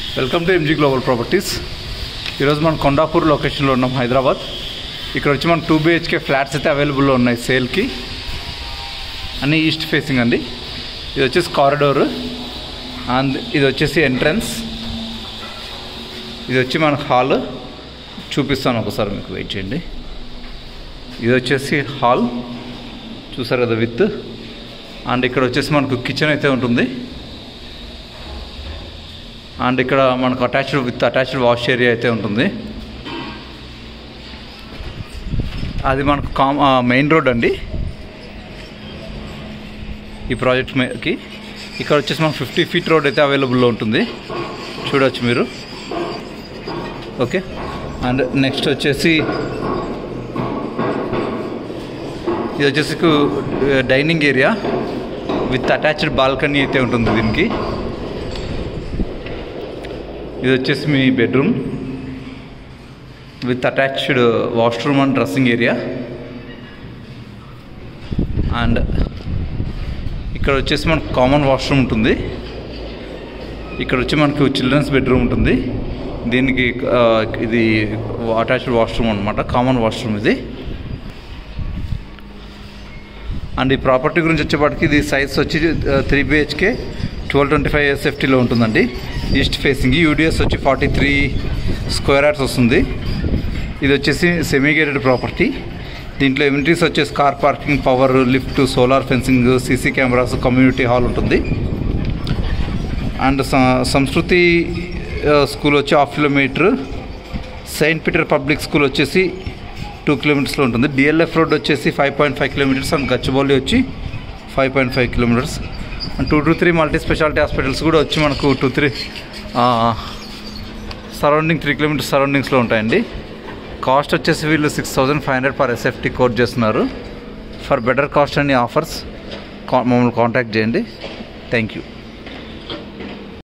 welcome to MG global properties ఈరోజు మనం కొండాపూర్ లొకేషన్లో ఉన్నాం హైదరాబాద్ ఇక్కడ వచ్చి మనకు టూ బిహెచ్కే ఫ్లాట్స్ అయితే అవైలబుల్లో ఉన్నాయి సేల్కి అన్నీ ఈస్ట్ ఫేసింగ్ అండి ఇది వచ్చేసి కారిడోర్ అండ్ ఇది వచ్చేసి ఎంట్రన్స్ ఇది వచ్చి మనకు హాల్ చూపిస్తాను ఒకసారి మీకు వెయిట్ చేయండి ఇది వచ్చేసి హాల్ చూసారు కదా విత్ అండ్ ఇక్కడ వచ్చేసి మనకు కిచెన్ అయితే ఉంటుంది అండ్ ఇక్కడ మనకు attached with attached wash area అయితే ఉంటుంది అది మనకు కామ్ మెయిన్ రోడ్ అండి ఈ ప్రాజెక్ట్ కి ఇక్కడ వచ్చేసి మనకు ఫిఫ్టీ ఫీట్ రోడ్ అయితే అవైలబుల్లో ఉంటుంది చూడవచ్చు మీరు ఓకే అండ్ నెక్స్ట్ వచ్చేసి ఇది వచ్చేసి dining area with attached balcony అయితే ఉంటుంది దీనికి ఇది వచ్చేసి మీ bedroom with attached washroom and dressing area and ఇక్కడ వచ్చేసి మనకు కామన్ వాష్రూమ్ ఉంటుంది ఇక్కడ వచ్చి మనకు చిల్డ్రన్స్ బెడ్రూమ్ ఉంటుంది దీనికి ఆ, ఇది అటాచ్డ్ వాష్రూమ్ అనమాట కామన్ వాష్రూమ్ ఇది అండ్ ఈ ప్రాపర్టీ గురించి వచ్చేపాటికి ఇది సైజ్ వచ్చి three BHK twelve twenty five ఎస్ఎఫ్టీలో ఉంటుందండి ఈస్ట్ ఫేసింగ్ యూడిఎస్ వచ్చి ఫార్టీ త్రీ స్క్వేర్ యార్డ్స్ వస్తుంది ఇది వచ్చేసి సెమీ గేటెడ్ ప్రాపర్టీ దీంట్లో ఎమినిటీస్ వచ్చేసి car parking power lift solar fencing CC cameras community hall ఉంటుంది అండ్ స- సంస్కృతి ఆ, స్కూల్ వచ్చి half kilometre saint Peter public school వచ్చేసి టూ కిలోమీటర్స్లో ఉంటుంది డిఎల్ఎఫ్ రోడ్ వచ్చేసి five point five kilometres and Gachibowli వచ్చి five point five kilometres and two to three multi speciality hospitals కూడా వచ్చి మనకు two three surrounding three kilometres సరౌండింగ్స్లో ఉంటాయండి కాస్ట్ వచ్చేసి వీళ్ళు six thousand five hundred per SFT quote చేస్తున్నారు for better cost and offers మమ్మల్ని కాంటాక్ట్ చేయండి థ్యాంక్ యూ